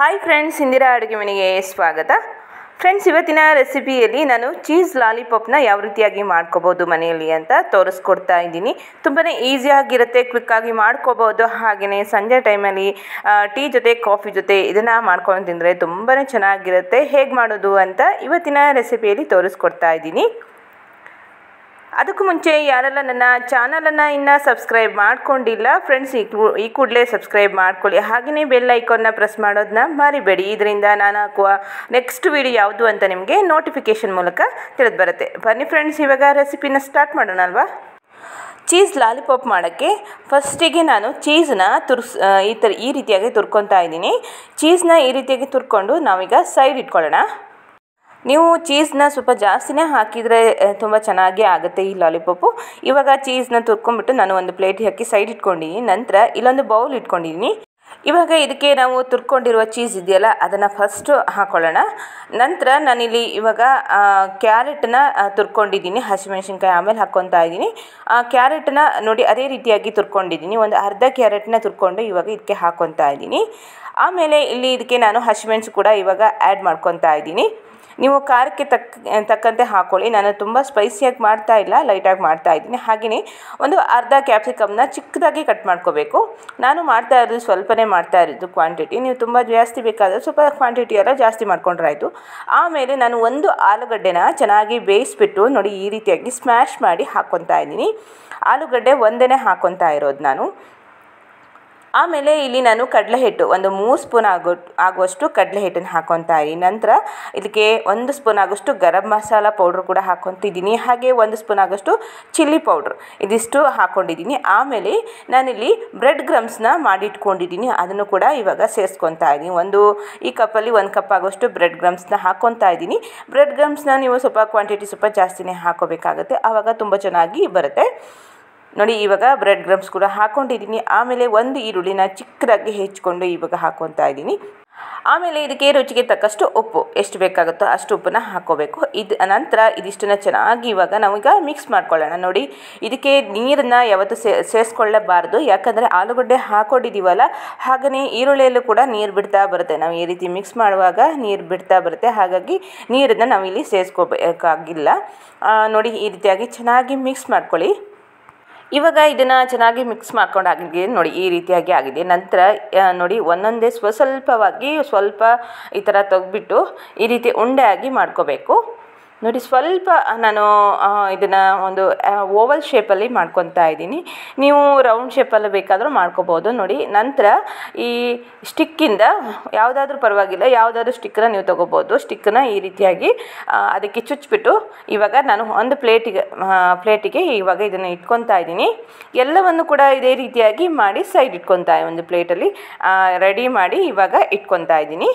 hi friends Indira ಅಡುಗೆ ಮನೆಗೆ ಸ್ವಾಗತ ಫ್ರೆಂಡ್ಸ್ ಇವತ್ತಿನ ರೆಸಿಪಿಯಲ್ಲಿ ನಾನು ಚೀಸ್ ಲಾಲಿಪಾಪ್ನ ಯಾವ ರೀತಿಯಾಗಿ ಮಾಡ್ಕೋಬೋದು ಮನೆಯಲ್ಲಿ ಅಂತ ತೋರಿಸ್ಕೊಡ್ತಾ ಇದ್ದೀನಿ ತುಂಬಾ ಈಸಿಯಾಗಿರುತ್ತೆ ಕ್ವಿಕ್ಕಾಗಿ ಮಾಡ್ಕೋಬೋದು ಹಾಗೆಯೇ ಸಂಜೆ ಟೈಮಲ್ಲಿ ಟೀ ಜೊತೆ ಕಾಫಿ ಜೊತೆ ಇದನ್ನು ಮಾಡ್ಕೊಂಡು ತಿಂದರೆ ತುಂಬಾ ಚೆನ್ನಾಗಿರುತ್ತೆ ಹೇಗೆ ಮಾಡೋದು ಅಂತ ಇವತ್ತಿನ ರೆಸಿಪಿಯಲ್ಲಿ ತೋರಿಸ್ಕೊಡ್ತಾ ಇದ್ದೀನಿ ಅದಕ್ಕೂ ಮುಂಚೆ ಯಾರೆಲ್ಲ ನನ್ನ ಚಾನಲನ್ನು ಇನ್ನೂ ಸಬ್ಸ್ಕ್ರೈಬ್ ಮಾಡ್ಕೊಂಡಿಲ್ಲ ಫ್ರೆಂಡ್ಸ್ ಈ ಕೂ- ಈ ಕೂಡಲೇ ಸಬ್ಸ್ಕ್ರೈಬ್ ಮಾಡ್ಕೊಳ್ಳಿ ಹಾಗೆಯೇ ಬೆಲ್ ಐಕಾನ್ನ ಪ್ರೆಸ್ ಮಾಡೋದನ್ನ ಮರಿಬೇಡಿ ಇದರಿಂದ ನಾನು ಹಾಕುವ ನೆಕ್ಸ್ಟ್ ವಿಡಿಯೋ ಯಾವುದು ಅಂತ ನಿಮಗೆ ನೋಟಿಫಿಕೇಷನ್ ಮೂಲಕ ತಿಳಿದು ಬರುತ್ತೆ ಬನ್ನಿ ಫ್ರೆಂಡ್ಸ್ ಇವಾಗ ರೆಸಿಪಿನ ಸ್ಟಾರ್ಟ್ ಮಾಡೋಣ ಅಲ್ವಾ ಚೀಸ್ ಲಾಲಿಪಾಪ್ ಮಾಡೋಕ್ಕೆ ಫಸ್ಟಿಗೆ ನಾನು ಚೀಸ್ನ ತುರ್ಸ್ ಆ, ಈ ಥರ ಈ ರೀತಿಯಾಗಿ ತುರ್ಕೊತಾ ಇದ್ದೀನಿ ಚೀಸ್ನ ಈ ರೀತಿಯಾಗಿ ತುರ್ಕೊಂಡು ನಾವೀಗ ಸೈಡ್ ಇಟ್ಕೊಳ್ಳೋಣ ನೀವು ಚೀಸ್ನ ಸ್ವಲ್ಪ ಜಾಸ್ತಿನೇ ಹಾಕಿದರೆ ತುಂಬ ಚೆನ್ನಾಗಿ ಆಗುತ್ತೆ ಈ ಲಾಲಿಪಾಪು ಇವಾಗ ಚೀಸ್ನ ತುರ್ಕೊಂಡ್ಬಿಟ್ಟು ನಾನು ಒಂದು ಪ್ಲೇಟ್ ಹಾಕಿ ಸೈಡ್ ಇಟ್ಕೊಂಡಿದ್ದೀನಿ ನಂತರ ಇಲ್ಲೊಂದು ಬೌಲ್ ಇಟ್ಕೊಂಡಿದ್ದೀನಿ ಇವಾಗ ಇದಕ್ಕೆ ನಾವು ತುರ್ಕೊಂಡಿರುವ ಚೀಸ್ ಇದೆಯಲ್ಲ ಅದನ್ನು ಫಸ್ಟು ಹಾಕೊಳ್ಳೋಣ ನಂತರ ನಾನಿಲ್ಲಿ ಇವಾಗ ಕ್ಯಾರೆಟನ್ನ ತುರ್ಕೊಂಡಿದ್ದೀನಿ ಹಸಿಮೆಣಸಿನ್ಕಾಯಿ ಆಮೇಲೆ ಹಾಕ್ಕೊತಾ ಇದ್ದೀನಿ ಆ ಕ್ಯಾರೆಟನ್ನ ನೋಡಿ ಅದೇ ರೀತಿಯಾಗಿ ತುರ್ಕೊಂಡಿದ್ದೀನಿ ಒಂದು ಅರ್ಧ ಕ್ಯಾರೆಟ್ನ ತುರ್ಕೊಂಡು ಇವಾಗ ಇದಕ್ಕೆ ಹಾಕ್ಕೊತಾ ಇದ್ದೀನಿ ಆಮೇಲೆ ಇಲ್ಲಿ ಇದಕ್ಕೆ ನಾನು ಹಸಿಮೆಣಸು ಕೂಡ ಇವಾಗ ಆ್ಯಡ್ ಮಾಡ್ಕೊತಾ ಇದ್ದೀನಿ ನೀವು ಖಾರಕ್ಕೆ ತಕ್ಕ ತಕ್ಕಂತೆ ಹಾಕ್ಕೊಳ್ಳಿ ನಾನು ತುಂಬ ಸ್ಪೈಸಿಯಾಗಿ ಮಾಡ್ತಾ ಇಲ್ಲ ಲೈಟಾಗಿ ಮಾಡ್ತಾ ಇದ್ದೀನಿ ಹಾಗೆಯೇ ಒಂದು ಅರ್ಧ ಕ್ಯಾಪ್ಸಿಕಮ್ನ ಚಿಕ್ಕದಾಗಿ ಕಟ್ ಮಾಡ್ಕೋಬೇಕು ನಾನು ಮಾಡ್ತಾ ಇರೋದು ಸ್ವಲ್ಪನೇ ಮಾಡ್ತಾ ಇರೋದು ಕ್ವಾಂಟಿಟಿ ನೀವು ತುಂಬ ಜಾಸ್ತಿ ಬೇಕಾದರೆ ಸ್ವಲ್ಪ ಕ್ವಾಂಟಿಟಿ ಎಲ್ಲ ಜಾಸ್ತಿ ಮಾಡ್ಕೊಂಡ್ರೆ ಆಯಿತು ಆಮೇಲೆ ನಾನು ಒಂದು ಆಲೂಗಡ್ಡೆನ ಚೆನ್ನಾಗಿ ಬೇಯಿಸ್ಬಿಟ್ಟು ನೋಡಿ ಈ ರೀತಿಯಾಗಿ ಸ್ಮ್ಯಾಶ್ ಮಾಡಿ ಹಾಕ್ಕೊತಾ ಇದ್ದೀನಿ ಆಲೂಗಡ್ಡೆ ಒಂದೇ ಹಾಕ್ಕೊತಾ ಇರೋದು ನಾನು ಆಮೇಲೆ ಇಲ್ಲಿ ನಾನು ಕಡಲೆ ಹಿಟ್ಟು ಒಂದು ಮೂರು ಸ್ಪೂನ್ ಆಗೋ ಆಗುವಷ್ಟು ಕಡಲೆ ಹಿಟ್ಟನ್ನು ಹಾಕ್ಕೊತಾ ಇದ್ದೀನಿ ನಂತರ ಇದಕ್ಕೆ ಒಂದು ಸ್ಪೂನ್ ಆಗೋಷ್ಟು ಗರಂ ಮಸಾಲ ಪೌಡ್ರ್ ಕೂಡ ಹಾಕ್ಕೊತಿದ್ದೀನಿ ಹಾಗೆ ಒಂದು ಸ್ಪೂನ್ ಆಗೋಷ್ಟು ಚಿಲ್ಲಿ ಪೌಡ್ರ್ ಇದಿಷ್ಟು ಹಾಕ್ಕೊಂಡಿದ್ದೀನಿ ಆಮೇಲೆ ನಾನಿಲ್ಲಿ ಬ್ರೆಡ್ ಗ್ರಮ್ಸ್ನ ಮಾಡಿಟ್ಕೊಂಡಿದ್ದೀನಿ ಅದನ್ನು ಕೂಡ ಇವಾಗ ಸೇರಿಸ್ಕೊತಾ ಇದ್ದೀನಿ ಒಂದು ಈ ಕಪ್ಪಲ್ಲಿ ಒಂದು ಕಪ್ ಆಗೋಷ್ಟು ಬ್ರೆಡ್ ಗ್ರಮ್ಸ್ನ ಹಾಕ್ಕೊತಾ ಇದ್ದೀನಿ ಬ್ರೆಡ್ ಗ್ರಮ್ಸ್ನ ನೀವು ಸ್ವಲ್ಪ ಕ್ವಾಂಟಿಟಿ ಸ್ವಲ್ಪ ಜಾಸ್ತಿನೇ ಹಾಕೋಬೇಕಾಗುತ್ತೆ ಆವಾಗ ತುಂಬ ಚೆನ್ನಾಗಿ ಬರುತ್ತೆ ನೋಡಿ ಇವಾಗ ಬ್ರೆಡ್ ಗ್ರಮ್ಸ್ ಕೂಡ ಹಾಕ್ಕೊಂಡಿದ್ದೀನಿ ಆಮೇಲೆ ಒಂದು ಈರುಳ್ಳಿನ ಚಿಕ್ಕದಾಗಿ ಹೆಚ್ಚಿಕೊಂಡು ಇವಾಗ ಹಾಕ್ಕೊತಾ ಇದ್ದೀನಿ ಆಮೇಲೆ ಇದಕ್ಕೆ ರುಚಿಗೆ ತಕ್ಕಷ್ಟು ಉಪ್ಪು ಎಷ್ಟು ಬೇಕಾಗುತ್ತೋ ಅಷ್ಟು ಉಪ್ಪನ್ನ ಹಾಕ್ಕೋಬೇಕು ಇದು ನಂತರ ಇದಿಷ್ಟನ್ನ ಚೆನ್ನಾಗಿ ಇವಾಗ ನಾವೀಗ ಮಿಕ್ಸ್ ಮಾಡ್ಕೊಳ್ಳೋಣ ನೋಡಿ ಇದಕ್ಕೆ ನೀರನ್ನು ಯಾವತ್ತೂ ಸೇ ಸೇರಿಸ್ಕೊಳ್ಳಬಾರ್ದು ಯಾಕಂದರೆ ಆಲೂಗಡ್ಡೆ ಹಾಕೊಂಡಿದ್ದೀವಲ್ಲ ಹಾಗೆಯೇ ಈರುಳ್ಳಿಯಲ್ಲೂ ಕೂಡ ನೀರು ಬಿಡ್ತಾ ಬರುತ್ತೆ ನಾವು ಈ ರೀತಿ ಮಿಕ್ಸ್ ಮಾಡುವಾಗ ನೀರು ಬಿಡ್ತಾ ಬರುತ್ತೆ ಹಾಗಾಗಿ ನೀರನ್ನು ನಾವಿಲ್ಲಿ ಸೇರಿಸ್ಕೋಬೇಕಾಗಿಲ್ಲ ಆ, ನೋಡಿ ಈ ರೀತಿಯಾಗಿ ಚೆನ್ನಾಗಿ ಮಿಕ್ಸ್ ಮಾಡ್ಕೊಳ್ಳಿ ಇವಾಗ ಇದನ್ನು ಚೆನ್ನಾಗಿ ಮಿಕ್ಸ್ ಮಾಡ್ಕೊಂಡಾಗಿದೆ ನೋಡಿ ಈ ರೀತಿಯಾಗಿ ಆಗಿದೆ ನಂತರ ಆ, ನೋಡಿ ಒಂದೊಂದೇ ಸ್ವ ಸ್ವಲ್ಪವಾಗಿ ಸ್ವಲ್ಪ ಈ ಥರ ತೆಗ್ದ್ಬಿಟ್ಟು ಈ ರೀತಿ ಉಂಡೆ ಆಗಿ ಮಾಡ್ಕೋಬೇಕು ನೋಡಿ ಸ್ವಲ್ಪ ನಾನು ಇದನ್ನು ಒಂದು ಓವಲ್ ಶೇಪಲ್ಲಿ ಮಾಡ್ಕೊತಾ ಇದ್ದೀನಿ ನೀವು ರೌಂಡ್ ಶೇಪಲ್ಲಿ ಬೇಕಾದರೂ ಮಾಡ್ಕೋಬೋದು ನೋಡಿ ನಂತರ ಈ ಸ್ಟಿಕ್ಕಿಂದ ಯಾವುದಾದ್ರೂ ಪರವಾಗಿಲ್ಲ ಯಾವುದಾದ್ರೂ ಸ್ಟಿಕ್ಕನ್ನ ನೀವು ತೊಗೋಬೋದು ಸ್ಟಿಕ್ಕನ್ನ ಈ ರೀತಿಯಾಗಿ ಆ, ಅದಕ್ಕೆ ಚುಚ್ಚಿಬಿಟ್ಟು ಇವಾಗ ನಾನು ಒಂದು ಪ್ಲೇಟಿಗೆ ಪ್ಲೇಟಿಗೆ ಇವಾಗ ಇದನ್ನು ಇಟ್ಕೊತಾ ಇದ್ದೀನಿ ಎಲ್ಲವನ್ನು ಕೂಡ ಇದೇ ರೀತಿಯಾಗಿ ಮಾಡಿ ಸೈಡ್ ಇಟ್ಕೊತಾ ಒಂದು ಪ್ಲೇಟಲ್ಲಿ ರೆಡಿ ಮಾಡಿ ಇವಾಗ ಇಟ್ಕೊತಾ ಇದ್ದೀನಿ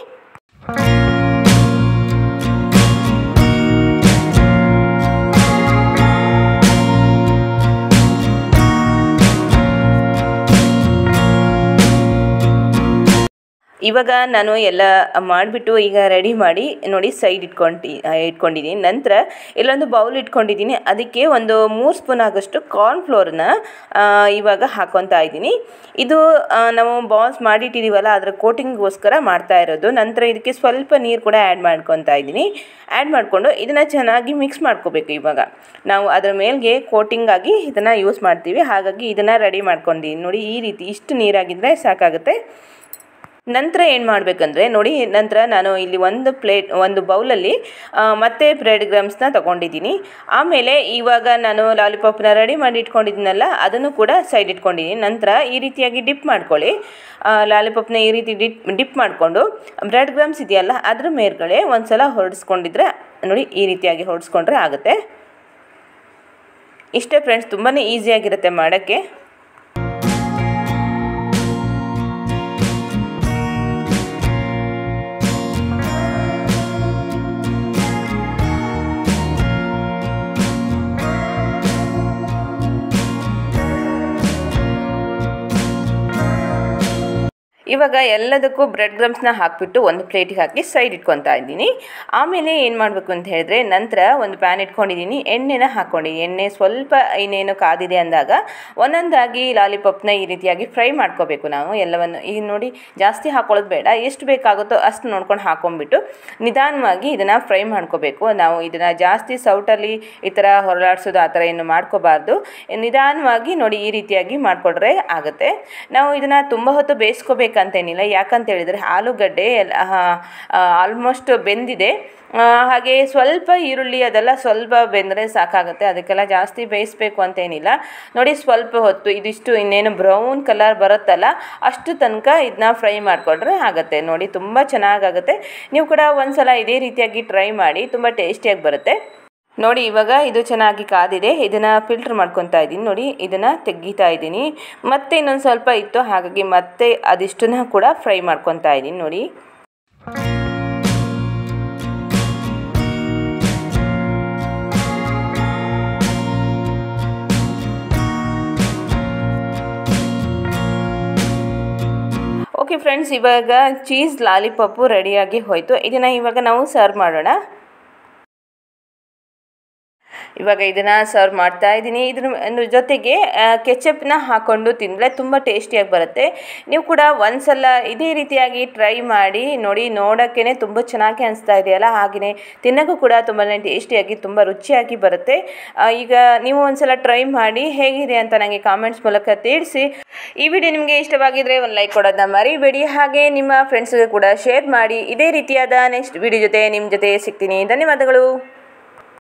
ಇವಾಗ ನಾನು ಎಲ್ಲ ಮಾಡಿಬಿಟ್ಟು ಈಗ ರೆಡಿ ಮಾಡಿ ನೋಡಿ ಸೈಡ್ ಇಟ್ಕೊಂಡು ಇಟ್ಕೊಂಡಿದ್ದೀನಿ ನಂತರ ಇಲ್ಲೊಂದು ಬೌಲ್ ಇಟ್ಕೊಂಡಿದ್ದೀನಿ ಅದಕ್ಕೆ ಒಂದು ಮೂರು ಸ್ಪೂನ್ ಆಗೋಷ್ಟು ಕಾರ್ನ್ಫ್ಲೋರನ್ನ ಇವಾಗ ಹಾಕ್ಕೊತಾ ಇದ್ದೀನಿ ಇದು ಆ, ನಾವು ಬಾಲ್ಸ್ ಮಾಡಿಟ್ಟಿದ್ದೀವಲ್ಲ ಅದರ ಕೋಟಿಂಗ್ಗೋಸ್ಕರ ಮಾಡ್ತಾ ಇರೋದು ನಂತರ ಇದಕ್ಕೆ ಸ್ವಲ್ಪ ನೀರು ಕೂಡ ಆ್ಯಡ್ ಮಾಡ್ಕೊತಾ ಇದ್ದೀನಿ ಆ್ಯಡ್ ಮಾಡಿಕೊಂಡು ಇದನ್ನು ಚೆನ್ನಾಗಿ ಮಿಕ್ಸ್ ಮಾಡ್ಕೋಬೇಕು ಇವಾಗ ನಾವು ಅದರ ಮೇಲ್ಗೆ ಕೋಟಿಂಗ್ ಆಗಿ ಇದನ್ನು ಯೂಸ್ ಮಾಡ್ತೀವಿ ಹಾಗಾಗಿ ಇದನ್ನು ರೆಡಿ ಮಾಡ್ಕೊಂಡಿದ್ದೀನಿ ನೋಡಿ ಈ ರೀತಿ ಇಷ್ಟು ನೀರಾಗಿದ್ದರೆ ಸಾಕಾಗುತ್ತೆ ನಂತರ ಏನು ಮಾಡಬೇಕಂದ್ರೆ ನೋಡಿ ನಂತರ ನಾನು ಇಲ್ಲಿ ಒಂದು ಪ್ಲೇಟ್ ಒಂದು ಬೌಲಲ್ಲಿ ಆ, ಮತ್ತೆ ಬ್ರೆಡ್ ಗ್ರಮ್ಸ್ನ ತೊಗೊಂಡಿದ್ದೀನಿ ಆಮೇಲೆ ಇವಾಗ ನಾನು ಲಾಲಿಪಾಪ್ನ ರೆಡಿ ಮಾಡಿ ಇಟ್ಕೊಂಡಿದ್ದೀನಲ್ಲ ಅದನ್ನು ಕೂಡ ಸೈಡ್ ಇಟ್ಕೊಂಡಿದ್ದೀನಿ ನಂತರ ಈ ರೀತಿಯಾಗಿ ಡಿಪ್ ಮಾಡ್ಕೊಳ್ಳಿ ಲಾಲಿಪಾಪ್ನ ಈ ರೀತಿ ಡಿಪ್ ಡಿಪ್ ಮಾಡಿಕೊಂಡು ಬ್ರೆಡ್ ಗ್ರಮ್ಸ್ ಇದೆಯಲ್ಲ ಅದ್ರ ಮೇಲ್ಗಡೆ ಒಂದು ಸಲ ಹೊರಡಿಸ್ಕೊಂಡಿದ್ರೆ ನೋಡಿ ಈ ರೀತಿಯಾಗಿ ಹೊರಡಿಸ್ಕೊಂಡ್ರೆ ಆಗುತ್ತೆ ಇಷ್ಟೇ ಫ್ರೆಂಡ್ಸ್ ತುಂಬಾ ಈಸಿಯಾಗಿರುತ್ತೆ ಮಾಡೋಕ್ಕೆ ಇವಾಗ ಎಲ್ಲದಕ್ಕೂ ಬ್ರೆಡ್ ಕ್ರಮ್ಸ್ನ ಹಾಕಿಬಿಟ್ಟು ಒಂದು ಪ್ಲೇಟಿಗೆ ಹಾಕಿ ಸೈಡ್ ಇಟ್ಕೊತಾ ಇದ್ದೀನಿ ಆಮೇಲೆ ಏನು ಮಾಡಬೇಕು ಅಂತ ಹೇಳಿದ್ರೆ ನಂತರ ಒಂದು ಪ್ಯಾನ್ ಇಟ್ಕೊಂಡಿದ್ದೀನಿ ಎಣ್ಣೆನ ಹಾಕ್ಕೊಂಡಿದ್ದೀನಿ ಎಣ್ಣೆ ಸ್ವಲ್ಪ ಇನ್ನೇನು ಕಾದಿದೆ ಅಂದಾಗ ಒಂದೊಂದಾಗಿ ಲಾಲಿಪಾಪ್ನ ಈ ರೀತಿಯಾಗಿ ಫ್ರೈ ಮಾಡ್ಕೋಬೇಕು ನಾವು ಎಲ್ಲವನ್ನು ಈಗ ನೋಡಿ ಜಾಸ್ತಿ ಹಾಕೊಳ್ಳೋದು ಬೇಡ ಎಷ್ಟು ಬೇಕಾಗುತ್ತೋ ಅಷ್ಟು ನೋಡ್ಕೊಂಡು ಹಾಕೊಂಡ್ಬಿಟ್ಟು ನಿಧಾನವಾಗಿ ಇದನ್ನು ಫ್ರೈ ಮಾಡ್ಕೋಬೇಕು ನಾವು ಇದನ್ನು ಜಾಸ್ತಿ ಸೌಟಲ್ಲಿ ಈ ಥರ ಹೊರಳಾಡ್ಸೋದು ಆ ಥರ ಏನು ಮಾಡ್ಕೋಬಾರ್ದು ನಿಧಾನವಾಗಿ ನೋಡಿ ಈ ರೀತಿಯಾಗಿ ಮಾಡಿಕೊಂಡ್ರೆ ಆಗುತ್ತೆ ನಾವು ಇದನ್ನು ತುಂಬ ಹೊತ್ತು ಬೇಯಿಸ್ಕೋಬೇಕಂತೇನಿಲ್ಲ ಯಾಕಂತ ಹೇಳಿದರೆ ಆಲೂಗಡ್ಡೆ ಆಲ್ಮೋಸ್ಟ್ ಬೆಂದಿದೆ ಆ, ಹಾಗೆ ಸ್ವಲ್ಪ ಈರುಳ್ಳಿ ಅದೆಲ್ಲ ಸ್ವಲ್ಪ ಬೆಂದರೆ ಸಾಕಾಗುತ್ತೆ ಅದಕ್ಕೆಲ್ಲ ಜಾಸ್ತಿ ಬೇಯಿಸ್ಬೇಕು ಅಂತೇನಿಲ್ಲ ನೋಡಿ ಸ್ವಲ್ಪ ಹೊತ್ತು ಇದಿಷ್ಟು ಇನ್ನೇನು ಬ್ರೌನ್ ಕಲರ್ ಬರುತ್ತಲ್ಲ ಅಷ್ಟು ತನಕ ಇದನ್ನ ಫ್ರೈ ಮಾಡಿಕೊಂಡ್ರೆ ಆಗುತ್ತೆ ನೋಡಿ ತುಂಬ ಚೆನ್ನಾಗಾಗುತ್ತೆ ನೀವು ಕೂಡ ಒಂದ್ಸಲ ಇದೇ ರೀತಿಯಾಗಿ ಟ್ರೈ ಮಾಡಿ ತುಂಬ ಟೇಸ್ಟಿಯಾಗಿ ಬರುತ್ತೆ ನೋಡಿ ಇವಾಗ ಇದು ಚೆನ್ನಾಗಿ ಕಾದಿದೆ ಇದನ್ನು ಫಿಲ್ಟ್ರ್ ಮಾಡ್ಕೊತಾ ಇದ್ದೀನಿ ನೋಡಿ ಇದನ್ನು ತೆಗಿತಾ ಇದ್ದೀನಿ ಮತ್ತೆ ಇನ್ನೊಂದು ಸ್ವಲ್ಪ ಇತ್ತು ಹಾಗಾಗಿ ಮತ್ತೆ ಅದಿಷ್ಟನ್ನ ಕೂಡ ಫ್ರೈ ಮಾಡ್ಕೊತಾ ಇದ್ದೀನಿ ನೋಡಿ ಓಕೆ ಫ್ರೆಂಡ್ಸ್ ಇವಾಗ ಚೀಸ್ ಲಾಲಿಪಾಪು ರೆಡಿಯಾಗಿ ಹೋಯಿತು ಇದನ್ನು ಇವಾಗ ನಾವು ಸರ್ವ್ ಮಾಡೋಣ ಇವಾಗ ಇದನ್ನು ಸರ್ವ್ ಮಾಡ್ತಾ ಇದ್ದೀನಿ ಇದ್ರ ಅದ್ರ ಜೊತೆಗೆ ಕೆಚಪ್ನ ಹಾಕ್ಕೊಂಡು ತಿಂದರೆ ತುಂಬ ಟೇಸ್ಟಿಯಾಗಿ ಬರುತ್ತೆ ನೀವು ಕೂಡ ಒಂದ್ಸಲ ಇದೇ ರೀತಿಯಾಗಿ ಟ್ರೈ ಮಾಡಿ ನೋಡಿ ನೋಡೋಕ್ಕೇ ತುಂಬ ಚೆನ್ನಾಗಿ ಅನಿಸ್ತಾ ಇದೆಯಲ್ಲ ಹಾಗೆಯೇ ತಿನ್ನೋಕ್ಕೂ ಕೂಡ ತುಂಬಾ ಟೇಸ್ಟಿಯಾಗಿ ತುಂಬ ರುಚಿಯಾಗಿ ಬರುತ್ತೆ ಆ, ಈಗ ನೀವು ಒಂದ್ಸಲ ಟ್ರೈ ಮಾಡಿ ಹೇಗಿದೆ ಅಂತ ನನಗೆ ಕಾಮೆಂಟ್ಸ್ ಮೂಲಕ ತಿಳಿಸಿ ಈ ವಿಡಿಯೋ ನಿಮಗೆ ಇಷ್ಟವಾಗಿದ್ದರೆ ಒಂದು ಲೈಕ್ ಕೊಡೋದನ್ನ ಮರಿಬೇಡಿ ಹಾಗೆ ನಿಮ್ಮ ಫ್ರೆಂಡ್ಸ್ಗೆ ಕೂಡ ಶೇರ್ ಮಾಡಿ ಇದೇ ರೀತಿಯಾದ ನೆಕ್ಸ್ಟ್ ವಿಡಿಯೋ ಜೊತೆ ನಿಮ್ಮ ಜೊತೆ ಸಿಗ್ತೀನಿ ಧನ್ಯವಾದಗಳು